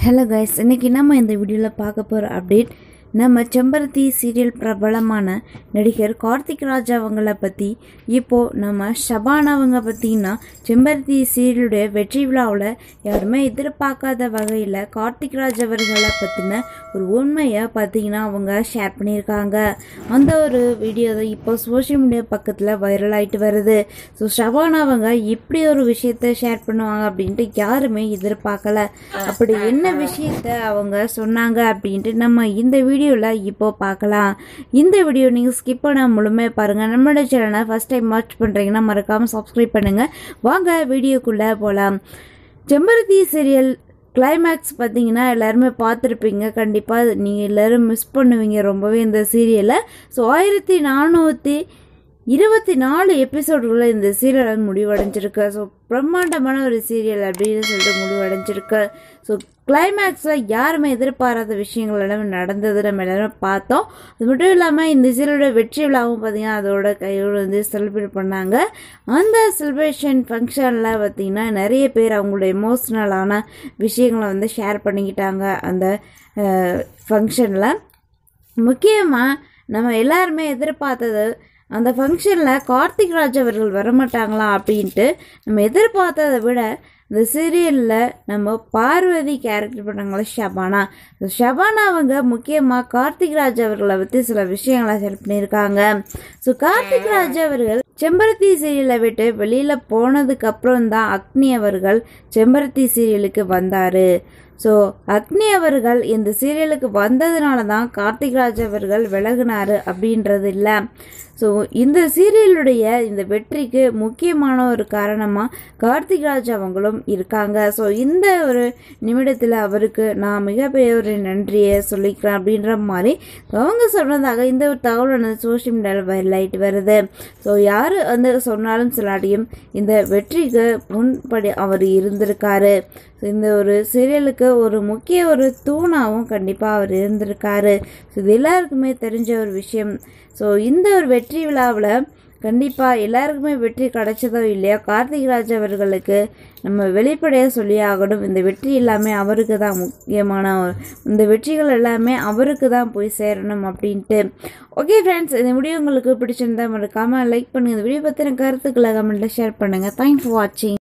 hello guys இன்னைக்கு நம்ம இந்த வீடியோவில் பார்க்க போகிற அப்டேட் நம்ம செம்பருத்தி சீரியல் பிரபலமான நடிகர் கார்த்திக் ராஜ் அவங்கள பற்றி இப்போது நம்ம ஷபான் அவங்க பார்த்தீங்கன்னா செம்பருத்தி சீரியலுடைய வெற்றி விழாவில் யாருமே எதிர்பார்க்காத வகையில் கார்த்திக் ராஜ் அவர்களை பற்றின ஒரு உண்மையை பார்த்தீங்கன்னா அவங்க ஷேர் பண்ணியிருக்காங்க அந்த ஒரு வீடியோ தான் இப்போ சோஷியல் மீடியா பக்கத்தில் வைரல் ஆயிட்டு வருது ஸோ ஷபான் அவங்க இப்படி ஒரு விஷயத்த ஷேர் பண்ணுவாங்க அப்படின்ட்டு யாருமே எதிர்பார்க்கல அப்படி என்ன விஷயத்த அவங்க சொன்னாங்க அப்படின்ட்டு நம்ம இந்த வீடியோவில் இப்போ பார்க்கலாம் இந்த வீடியோ நீங்கள் ஸ்கிப் பண்ண முழுமையாக பாருங்கள் நம்மளோட சேனலை ஃபஸ்ட் டைம் வாட்ச் பண்ணுறீங்கன்னா மறக்காமல் சப்ஸ்கிரைப் பண்ணுங்கள் வாங்க வீடியோக்குள்ளே போகலாம் செம்பருத்தி சீரியல் கிளைமேக்ஸ் பார்த்தீங்கன்னா எல்லாருமே பார்த்துருப்பீங்க கண்டிப்பாக நீங்கள் எல்லோரும் மிஸ் பண்ணுவீங்க ரொம்பவே இந்த சீரியலை ஸோ ஆயிரத்தி நானூற்றி இருபத்தி நாலு எபிசோடுக்குள்ள இந்த சீரியல் வந்து முடிவடைஞ்சிருக்கு ஸோ பிரம்மாண்டமான ஒரு சீரியல் அப்படின்னு சொல்லிட்டு முடிவடைஞ்சிருக்கு ஸோ கிளைமேக்ஸில் யாருமே எதிர்பாராத விஷயங்கள் எல்லாமே நடந்தது நம்ம எல்லாரும் பார்த்தோம் அது மட்டும் இல்லாமல் இந்த சீரியலோட வெற்றி விழாவும் பார்த்தீங்கன்னா அதோட கையோடு வந்து செலிப்ரேட் பண்ணாங்க அந்த செலிப்ரேஷன் ஃபங்க்ஷனில் பார்த்தீங்கன்னா நிறைய பேர் அவங்களோட எமோஷ்னலான விஷயங்களை வந்து ஷேர் பண்ணிக்கிட்டாங்க அந்த ஃபங்க்ஷனில் முக்கியமாக நம்ம எல்லாருமே எதிர்பார்த்தது அந்த ஃபங்க்ஷனில் கார்த்திக் ராஜ் அவர்கள் வரமாட்டாங்களா அப்படின்ட்டு நம்ம எதிர்பார்த்ததை விட இந்த சீரியலில் நம்ம பார்வதி கேரக்டர் பண்ணாங்களே ஷபானா ஷபானா அவங்க முக்கியமாக கார்த்திக் ராஜ் அவர்களை பற்றி சில விஷயங்களை ஷேர் பண்ணியிருக்காங்க ஸோ கார்த்திக் ராஜ் அவர்கள் செம்பருத்தி சீரியலை விட்டு வெளியில் போனதுக்கு அப்புறம் தான் அக்னி அவர்கள் செம்பருத்தி சீரியலுக்கு வந்தார் ஸோ அக்னி அவர்கள் இந்த சீரியலுக்கு வந்ததுனால தான் கார்த்திக் ராஜ் அவர்கள் விலகினார் அப்படின்றது இல்லை ஸோ இந்த சீரியலுடைய இந்த வெற்றிக்கு முக்கியமான ஒரு காரணமாக கார்த்திக் ராஜ் அவங்களும் இருக்காங்க ஸோ இந்த ஒரு நிமிடத்தில் அவருக்கு நான் மிகப்பெரிய ஒரு நன்றியை சொல்லிக்கிறேன் அப்படின்ற மாதிரி அவங்க சொன்னதாக இந்த ஒரு தகவலானது சோஷியல் மீடியாவில் வைரல் ஆகிட்டு வருது ஸோ யார் வந்து சொன்னாலும் சொல்லாட்டியும் இந்த வெற்றிக்கு முன்படி அவர் இருந்திருக்காரு இந்த ஒரு சீரியலுக்கு ஒரு முக்கிய ஒரு தூணாகவும் கண்டிப்பாக அவர் இருந்திருக்காரு ஸோ இது எல்லாருக்குமே தெரிஞ்ச ஒரு விஷயம் ஸோ இந்த ஒரு வெற்றி விழாவில் கண்டிப்பாக எல்லாருக்குமே வெற்றி கிடைச்சதோ இல்லையா கார்த்திக் ராஜ் அவர்களுக்கு நம்ம வெளிப்படையாக சொல்லி ஆகணும் இந்த வெற்றி எல்லாமே அவருக்கு தான் முக்கியமான இந்த வெற்றிகள் எல்லாமே அவருக்கு தான் போய் சேரணும் அப்படின்ட்டு ஓகே ஃப்ரெண்ட்ஸ் இந்த வீடியோ உங்களுக்கு பிடிச்சிருந்தா மறக்காமல் லைக் பண்ணுங்கள் இந்த வீடியோ பற்றின கருத்துக்களை கமெண்ட்டில் ஷேர் பண்ணுங்கள் தேங்க்ஸ் ஃபார் வாட்சிங்